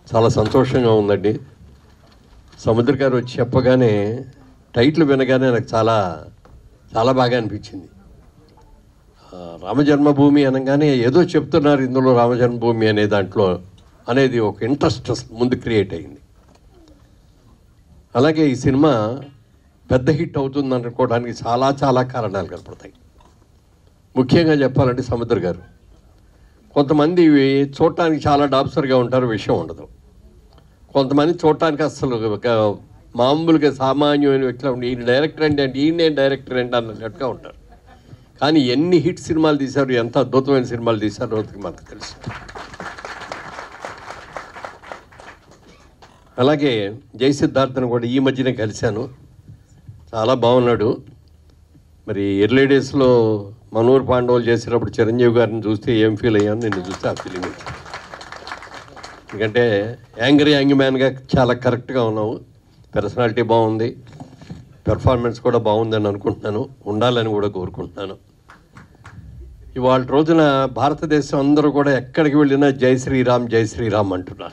చాలా సంతోషంగా ఉందండి సముద్ర గారు వచ్చి చెప్పగానే టైటిల్ వినగానే నాకు చాలా చాలా బాగా అనిపించింది ఆ, రామజన్మభూమి అనగానే ఏదో చెప్తున్నారు ఇందులో రామజన్మభూమి అనే దాంట్లో అనేది ఒక ఇంట్రెస్ట్ ముందు క్రియేట్ అయింది అలాగే ఈ సినిమా పెద్ద హిట్ అవుతుంది అనుకోవడానికి చాలా చాలా కారణాలు కనపడతాయి ముఖ్యంగా చెప్పాలంటే సముద్ర గారు కొంతమంది ఇవి చూడటానికి చాలా డాబ్సర్గా ఉంటారు విషయం ఉండదు కొంతమంది చూడటానికి అసలు ఒక మామూలుగా సామాన్యమైన వ్యక్తులు ఉండి ఈయన డైరెక్టర్ అంటే అంటే ఈయనే డైరెక్టర్ అంటే అన్నట్టుగా ఉంటారు కానీ ఎన్ని హిట్ సినిమాలు తీశారు ఎంత అద్భుతమైన సినిమాలు తీశారో అది మనకు తెలుసు అలాగే జై సిద్ధార్థను కూడా ఈ మధ్యనే కలిశాను చాలా బాగున్నాడు మరి ఎర్లీ డేస్లో మనూరు పాండవులు చేసేటప్పుడు చిరంజీవి గారిని చూస్తే ఏం ఫీల్ అయ్యాను నిన్ను చూస్తే ఆ ఫీలింగ్ వచ్చింది ఎందుకంటే యాంగ్రీ యాంగ్ మ్యాన్గా చాలా కరెక్ట్గా ఉన్నావు పర్సనాలిటీ బాగుంది పెర్ఫార్మెన్స్ కూడా బాగుందని అనుకుంటున్నాను ఉండాలని కూడా కోరుకుంటున్నాను ఇవాళ రోజున భారతదేశం అందరూ కూడా ఎక్కడికి వెళ్ళినా జై శ్రీరామ్ జై శ్రీరామ్ అంటున్నారు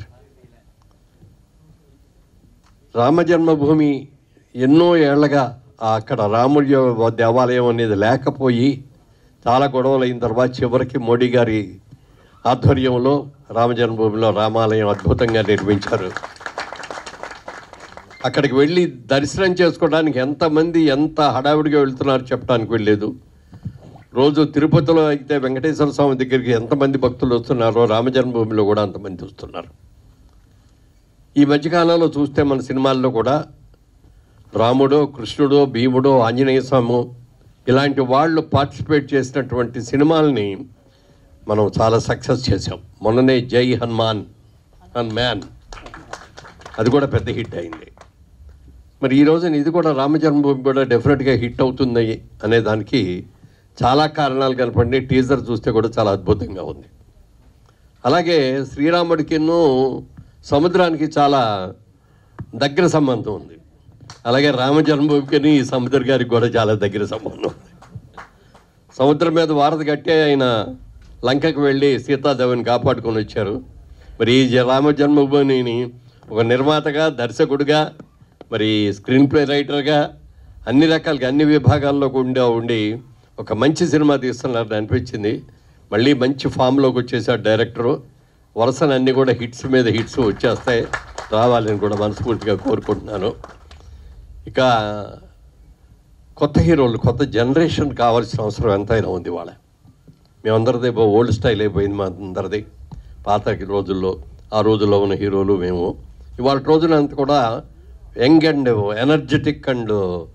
రామ జన్మభూమి ఎన్నో ఏళ్లగా ఆ అక్కడ రాముడి యొక్క దేవాలయం అనేది లేకపోయి చాలా గొడవలు అయిన తర్వాత చివరికి మోడీ గారి ఆధ్వర్యంలో రామ జన్మభూమిలో రామాలయం అద్భుతంగా నిర్మించారు అక్కడికి వెళ్ళి దర్శనం చేసుకోవడానికి ఎంతమంది ఎంత హడావిడిగా వెళ్తున్నారు చెప్పడానికి వెళ్ళలేదు రోజు తిరుపతిలో అయితే వెంకటేశ్వర స్వామి దగ్గరికి ఎంతమంది భక్తులు వస్తున్నారో రామ జన్మభూమిలో కూడా అంతమంది వస్తున్నారు ఈ మధ్యకాలంలో చూస్తే మన సినిమాల్లో కూడా రాముడో కృష్ణుడో భీముడో ఆంజనేయ స్వామి ఇలాంటి వాళ్ళు పార్టిసిపేట్ చేసినటువంటి సినిమాల్ని మనం చాలా సక్సెస్ చేసాం మొన్ననే జై హనుమాన్ హన్ మ్యాన్ అది కూడా పెద్ద హిట్ అయింది మరి ఈ రోజున ఇది కూడా రామ జన్మభూమి కూడా డెఫినెట్గా హిట్ అవుతుంది అనే దానికి చాలా కారణాలు కనపడి టీజర్ చూస్తే కూడా చాలా అద్భుతంగా ఉంది అలాగే శ్రీరాముడికిను సముద్రానికి చాలా దగ్గర సంబంధం ఉంది అలాగే రామ జన్మభూమికి ఈ సముద్ర గారికి కూడా చాలా దగ్గర సంబంధం ఉంది సముద్రం మీద వారధి కట్టే ఆయన లంకకు వెళ్ళి సీతాదేవిని కాపాడుకొని వచ్చారు మరి ఈ జ- రామ జన్మభూమిని ఒక నిర్మాతగా దర్శకుడిగా మరి స్క్రీన్ ప్లే రైటర్గా అన్ని రకాలుగా అన్ని విభాగాల్లో ఉండి ఉండి ఒక మంచి సినిమా తీస్తున్నారని అనిపించింది మళ్ళీ మంచి ఫామ్లోకి వచ్చేసాడు డైరెక్టరు వరుసనన్నీ కూడా హిట్స్ మీద హిట్స్ వచ్చేస్తాయి రావాలని కూడా మనస్ఫూర్తిగా కోరుకుంటున్నాను ఇక కొత్త హీరోలు కొత్త జనరేషన్ కావాల్సిన అవసరం ఎంతైనా ఉంది వాళ్ళ మేమందరిది ఓల్డ్ స్టైల్ అయిపోయింది మా అందరిది పాత రోజుల్లో ఆ రోజుల్లో ఉన్న హీరోలు మేము ఇవాళ రోజున అంత కూడా యంగ్ అండ్ ఎనర్జెటిక్ అండ్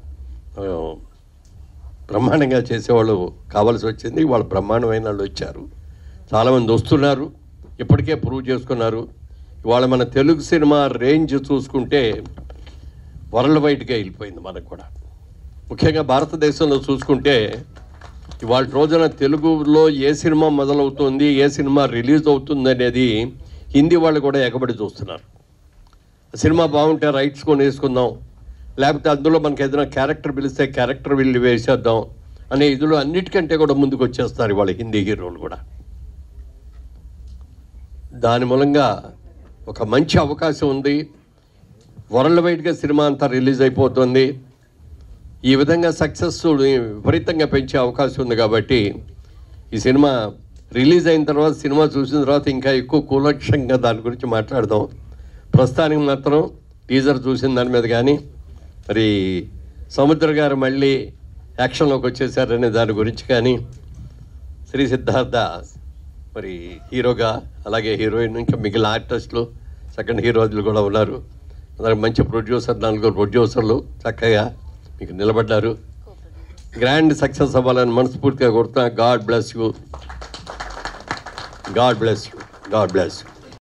బ్రహ్మాండంగా చేసేవాళ్ళు కావాల్సి వచ్చింది వాళ్ళు బ్రహ్మాండమైన వాళ్ళు వచ్చారు చాలామంది వస్తున్నారు ఇప్పటికే ప్రూవ్ చేసుకున్నారు ఇవాళ మన తెలుగు సినిమా రేంజ్ చూసుకుంటే వరల్డ్ వైడ్గా వెళ్ళిపోయింది మనకు కూడా ముఖ్యంగా భారతదేశంలో చూసుకుంటే ఇవాళ రోజున తెలుగులో ఏ సినిమా మొదలవుతుంది ఏ సినిమా రిలీజ్ అవుతుంది అనేది హిందీ వాళ్ళు కూడా ఎగబడి చూస్తున్నారు సినిమా బాగుంటే రైట్స్ కొని వేసుకుందాం లేకపోతే అందులో మనకి ఏదైనా క్యారెక్టర్ పిలిస్తే క్యారెక్టర్ వెళ్ళి వేసేద్దాం అనే ఇదిలో అన్నిటికంటే కూడా ముందుకు వచ్చేస్తారు వాళ్ళ హిందీ హీరోలు కూడా దాని మూలంగా ఒక మంచి అవకాశం ఉంది వరల్డ్ వైడ్గా సినిమా అంతా రిలీజ్ అయిపోతుంది ఈ విధంగా సక్సెస్ విపరీతంగా పెంచే అవకాశం ఉంది కాబట్టి ఈ సినిమా రిలీజ్ అయిన తర్వాత సినిమా చూసిన తర్వాత ఇంకా ఎక్కువ కూలక్షంగా దాని గురించి మాట్లాడదాం ప్రస్తుతానికి మాత్రం టీజర్ చూసిన దాని మీద కానీ మరి సముద్ర గారు మళ్ళీ యాక్షన్లోకి వచ్చేసారనే దాని గురించి కానీ శ్రీ సిద్ధార్థ మరి హీరోగా అలాగే హీరోయిన్ ఇంకా మిగిలిన ఆర్టిస్టులు సెకండ్ హీరోలు కూడా ఉన్నారు అందరికి మంచి ప్రొడ్యూసర్ నలుగురు ప్రొడ్యూసర్లు చక్కగా మీకు నిలబడ్డారు గ్రాండ్ సక్సెస్ అవ్వాలని మనస్ఫూర్తిగా కొడుతున్నా God bless you God bless you God bless you